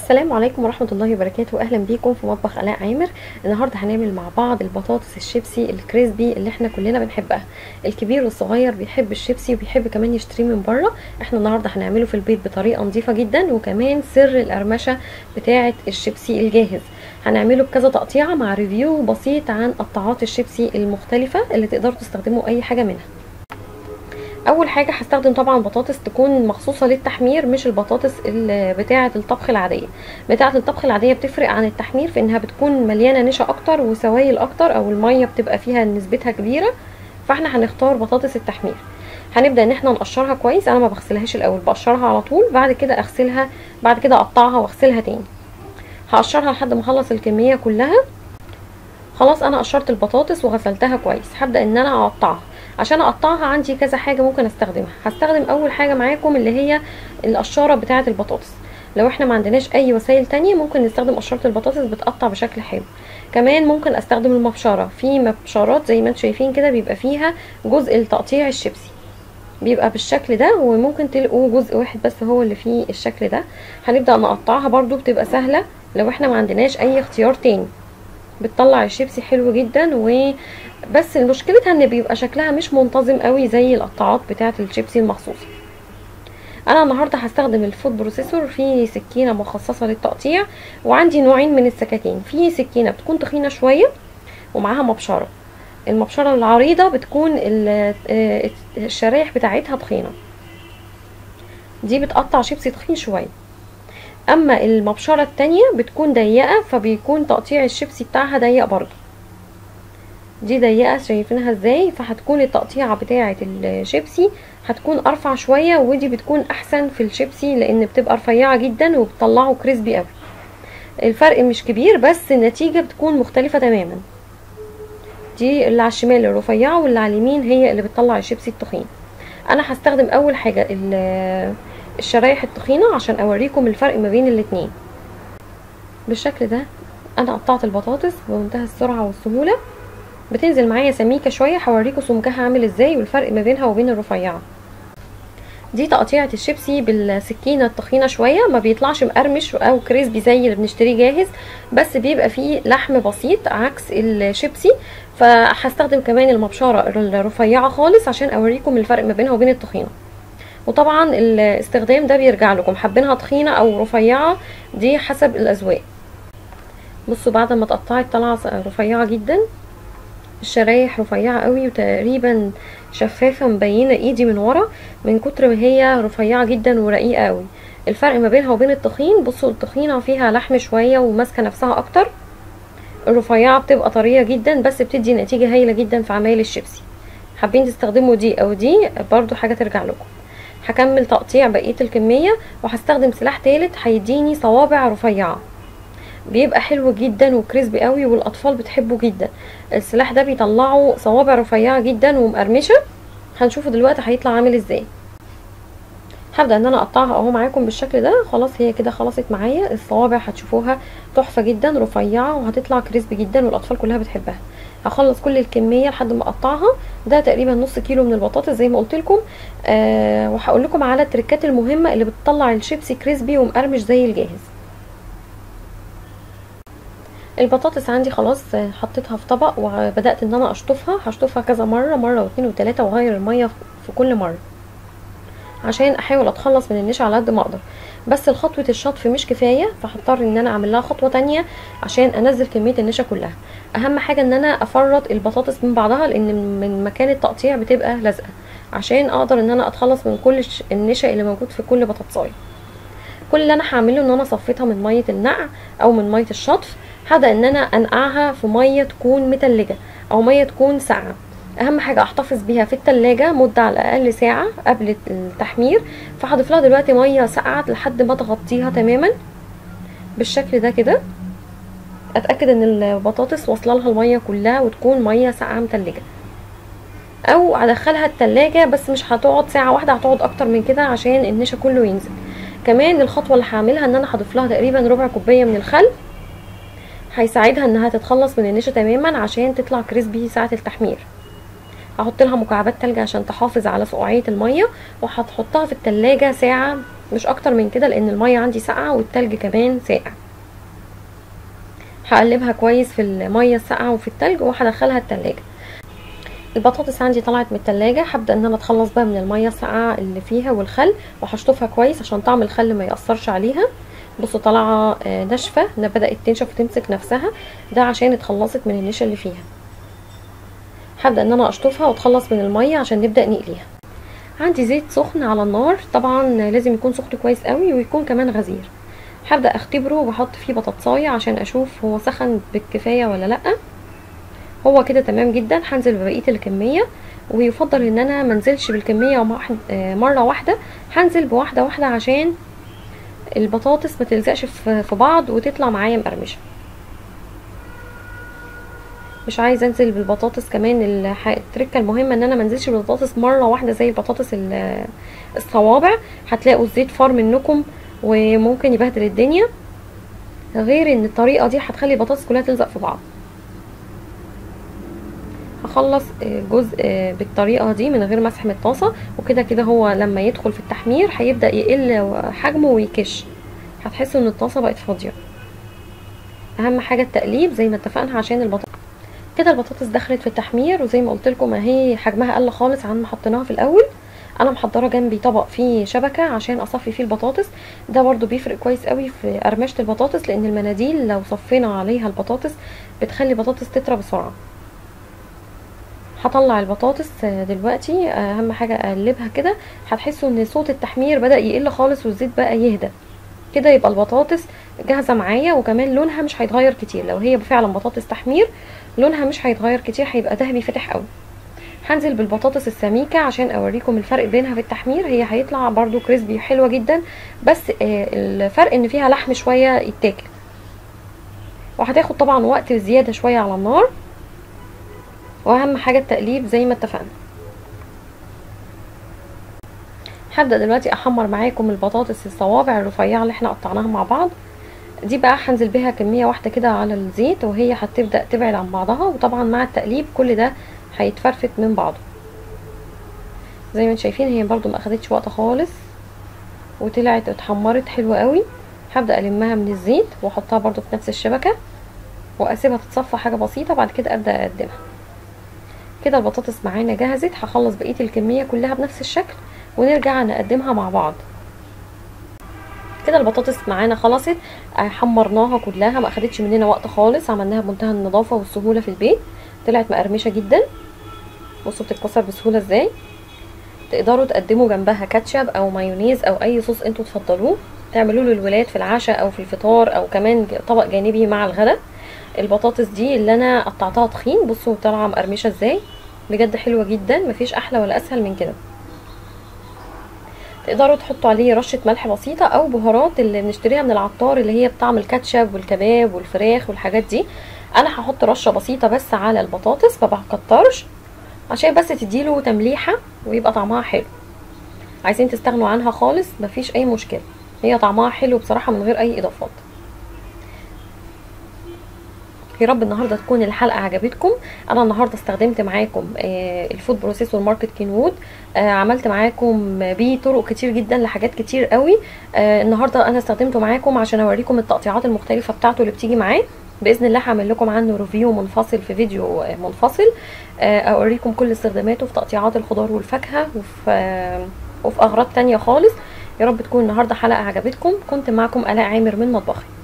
السلام عليكم ورحمة الله وبركاته أهلا بيكم في مطبخ آلاء عامر النهاردة هنعمل مع بعض البطاطس الشيبسي الكريسبي اللي احنا كلنا بنحبها الكبير والصغير بيحب الشيبسي وبيحب كمان يشتريه من بره احنا النهاردة هنعمله في البيت بطريقة نظيفة جدا وكمان سر القرمشة بتاعة الشيبسي الجاهز هنعمله بكذا تقطيعة مع ريفيو بسيط عن قطاعات الشيبسي المختلفة اللي تقدروا تستخدموا أي حاجة منها اول حاجه هستخدم طبعا بطاطس تكون مخصوصه للتحمير مش البطاطس بتاعه الطبخ العاديه بتاعه الطبخ العاديه بتفرق عن التحمير في انها بتكون مليانه نشا اكتر وسوائل اكتر او الميه بتبقى فيها نسبتها كبيره فاحنا هنختار بطاطس التحمير هنبدا ان احنا نقشرها كويس انا ما بغسلهاش الاول بقشرها على طول بعد كده اغسلها بعد كده اقطعها واغسلها تاني هقشرها لحد ما اخلص الكميه كلها خلاص انا قشرت البطاطس وغسلتها كويس هبدا ان انا اقطعها عشان اقطعها عندي كذا حاجه ممكن استخدمها هستخدم اول حاجه معاكم اللي هي القشاره بتاعه البطاطس لو احنا ما عندناش اي وسائل تانية ممكن نستخدم قشره البطاطس بتقطع بشكل حلو كمان ممكن استخدم المبشره في مبشرات زي ما انتم شايفين كده بيبقى فيها جزء لتقطيع الشيبسي بيبقى بالشكل ده وممكن تلقوا جزء واحد بس هو اللي فيه الشكل ده هنبدا نقطعها برضو بتبقى سهله لو احنا ما عندناش اي اختيار تاني بتطلع الشيبسي حلو جدا و بس مشكلتها ان بيبقى شكلها مش منتظم قوي زي القطاعات بتاعه الشيبسي المخصوصه انا النهارده هستخدم الفود بروسيسور في سكينه مخصصه للتقطيع وعندي نوعين من السكاكين في سكينه بتكون تخينه شويه ومعاها مبشره المبشره العريضه بتكون الشرايح بتاعتها تخينه دي بتقطع شيبسي تخين شويه اما المبشره التانية بتكون ضيقه فبيكون تقطيع الشيبسي بتاعها ضيق برضو دي ضيقه شايفينها ازاي فهتكون التقطيعه بتاعه الشيبسي هتكون ارفع شويه ودي بتكون احسن في الشيبسي لان بتبقى رفيعه جدا وبتطلعه كريسبي قوي الفرق مش كبير بس النتيجه بتكون مختلفه تماما دي اللي على الشمال الرفيعه واللي على اليمين هي اللي بتطلع الشيبسي التخين انا هستخدم اول حاجه الشرايح التخينه عشان اوريكم الفرق ما بين الاتنين بالشكل ده انا قطعت البطاطس بمنتهى السرعه والسهوله بتنزل معايا سميكه شويه هوريكم سمكها عامل ازاي والفرق ما بينها وبين الرفيعه دي تقطيعه الشيبسي بالسكينه التخينه شويه ما بيطلعش مقرمش او كريسبي زي اللي بنشتريه جاهز بس بيبقى فيه لحم بسيط عكس الشيبسي فهستخدم كمان المبشره الرفيعه خالص عشان اوريكم الفرق ما بينها وبين التخينه وطبعا الاستخدام ده بيرجع لكم حابينها تخينه او رفيعه دي حسب الاذواق بصوا بعد ما اتقطعت طالعه رفيعه جدا الشرايح رفيعه قوي وتقريبا شفافه مبينه ايدي من ورا من كتر ما هي رفيعه جدا ورقيقه قوي الفرق ما بينها وبين التخين بصوا التخينه فيها لحم شويه وماسكه نفسها اكتر الرفيعه بتبقى طريه جدا بس بتدي نتيجه هايله جدا في عمايل الشيبسي حابين تستخدموا دي او دي برضو حاجه ترجع لكم هكمل تقطيع بقيه الكميه وهستخدم سلاح تالت هيديني صوابع رفيعه بيبقى حلو جدا وكريسبي قوي والاطفال بتحبه جدا السلاح ده بيطلعوا صوابع رفيعه جدا ومقرمشه هنشوفه دلوقتي هيطلع عامل ازاي هبدا ان انا اقطعها اهو معاكم بالشكل ده خلاص هي كده خلصت معايا الصوابع هتشوفوها تحفه جدا رفيعه وهتطلع كريسبي جدا والاطفال كلها بتحبها هخلص كل الكميه لحد ما اقطعها ده تقريبا نص كيلو من البطاطس زي ما قلت لكم آه وهقول لكم على التريكات المهمه اللي بتطلع الشيبسي كريسبي ومقرمش زي الجاهز البطاطس عندي خلاص حطيتها في طبق وبدات ان انا اشطفها هشطفها كذا مره مره واثنين وثلاثه واغير الميه في كل مره عشان احاول اتخلص من النشا على قد ما اقدر بس الخطوه الشطف مش كفايه فهضطر ان انا اعمل لها خطوه تانية عشان انزل كميه النشا كلها اهم حاجه ان انا افرط البطاطس من بعضها لان من مكان التقطيع بتبقى لازقه عشان اقدر ان انا اتخلص من كل النشا اللي موجود في كل بطاطسايه كل اللي انا هعمله ان انا صفيتها من ميه النقع او من ميه الشطف هبدا ان انا انقعها في ميه تكون متلجه او ميه تكون ساقعه اهم حاجه احتفظ بيها في التلاجة مده على الاقل ساعه قبل التحمير فهضيف لها دلوقتي ميه ساقعه لحد ما تغطيها تماما بالشكل ده كده اتاكد ان البطاطس واصله لها الميه كلها وتكون ميه ساقعه متلجه او ادخلها التلاجة بس مش هتقعد ساعه واحده هتقعد اكتر من كده عشان النشا كله ينزل كمان الخطوه اللي هعملها ان انا هضيف لها تقريبا ربع كوبايه من الخل هيساعدها انها تتخلص من النشا تماما عشان تطلع كريسبي ساعه التحمير هحط لها مكعبات تلج عشان تحافظ على سقوعيه الميه وهتحطها في التلاجة ساعه مش اكتر من كده لان الميه عندي ساقعه والتلج كمان ساقع هقلبها كويس في الميه الساقعه وفي التلج وهدخلها التلاجة البطاطس عندي طلعت من التلاجة هبدا ان انا اتخلص بقى من الميه الساقعه اللي فيها والخل وهشطفها كويس عشان طعم الخل ما ياثرش عليها بصوا طالعه ناشفه بدات تنشف وتمسك نفسها ده عشان اتخلصت من النشا اللي فيها هبدا ان انا اشطفها واتخلص من الميه عشان نبدا نقليها عندي زيت سخن على النار طبعا لازم يكون سخن كويس قوي ويكون كمان غزير هبدا اختبره وبحط فيه بطاطسايه عشان اشوف هو سخن بالكفايه ولا لا هو كده تمام جدا هنزل ببقيه الكميه ويفضل ان انا منزلش بالكميه مره واحده هنزل بواحده واحده عشان البطاطس ما تلزقش في بعض وتطلع معايا مقرمشه مش عايزه انزل بالبطاطس كمان التركه المهمه ان انا ما انزلش بالبطاطس مره واحده زي البطاطس الصوابع هتلاقوا الزيت فار منكم وممكن يبهدل الدنيا غير ان الطريقه دي هتخلي البطاطس كلها تلزق في بعض هخلص جزء بالطريقه دي من غير مسح من الطاسه وكده كده هو لما يدخل في التحمير هيبدا يقل حجمه ويكش هتحسوا ان الطاسه بقت فاضيه اهم حاجه التقليب زي ما اتفقنا عشان البطاطس كده البطاطس دخلت في التحمير وزي ما قلت لكم اهي حجمها قل خالص عن ما حطيناها في الاول انا محضره جنبي طبق فيه شبكه عشان اصفي فيه البطاطس ده برضو بيفرق كويس قوي في قرمشه البطاطس لان المناديل لو صفينا عليها البطاطس بتخلي البطاطس تطرى بسرعه هطلع البطاطس دلوقتي اهم حاجه اقلبها كده هتحسوا ان صوت التحمير بدا يقل خالص والزيت بقى يهدى كده يبقى البطاطس جاهزه معايا وكمان لونها مش هيتغير كتير لو هي فعلا بطاطس تحمير لونها مش هيتغير كتير هيبقى ذهبي فاتح قوي هنزل بالبطاطس السميكه عشان اوريكم الفرق بينها في التحمير هي هيطلع برضو كريسبي حلوه جدا بس الفرق ان فيها لحم شويه يتاكل وهتاخد طبعا وقت زياده شويه على النار واهم حاجه التقليب زي ما اتفقنا هبدا دلوقتي احمر معاكم البطاطس الصوابع الرفيعه اللي احنا قطعناها مع بعض دي بقى هنزل بيها كميه واحده كده على الزيت وهي هتبدا تبعد عن بعضها وطبعا مع التقليب كل ده هيتفرفت من بعضه زي ما انتم شايفين هي برضو ما اخدتش وقت خالص وطلعت اتحمرت حلوه قوي هبدا المها من الزيت واحطها برضو في نفس الشبكه واسيبها تتصفى حاجه بسيطه بعد كده ابدا اقدمها كده البطاطس معانا جهزت هخلص بقيه الكميه كلها بنفس الشكل ونرجع نقدمها مع بعض كده البطاطس معانا خلصت حمرناها كلها ما اخدتش مننا وقت خالص عملناها بمنتهى النظافه والسهوله في البيت طلعت مقرمشه جدا بصوا بتتكسر بسهوله ازاي تقدروا تقدموا جنبها كاتشب او مايونيز او اي صوص انتوا تفضلوه تعملوه للولاد في العشاء او في الفطار او كمان طبق جانبي مع الغدا البطاطس دي اللي انا قطعتها تخين بصوا طالعه مقرمشه ازاي بجد حلوه جدا مفيش احلى ولا اسهل من كده تقدروا تحطوا عليه رشه ملح بسيطه او بهارات اللي بنشتريها من العطار اللي هي بطعم الكاتشب والكباب والفراخ والحاجات دي انا هحط رشه بسيطه بس على البطاطس ما بكترش عشان بس تديله تمليحه ويبقى طعمها حلو عايزين تستغنوا عنها خالص مفيش اي مشكله هي طعمها حلو بصراحه من غير اي اضافات يا رب النهارده تكون الحلقه عجبتكم انا النهارده استخدمت معاكم آه الفود بروسيسور ماركت كينوود آه عملت معاكم بيه طرق كتير جدا لحاجات كتير قوي آه النهارده انا استخدمته معاكم عشان اوريكم التقطيعات المختلفه بتاعته اللي بتيجي معاه باذن الله هعمل لكم عنه ريفيو منفصل في فيديو منفصل اوريكم كل استخداماته في تقطيعات الخضار والفاكهه وفي وفي اغراض تانية خالص يا رب تكون النهارده حلقه عجبتكم كنت معكم الاء عامر من مطبخي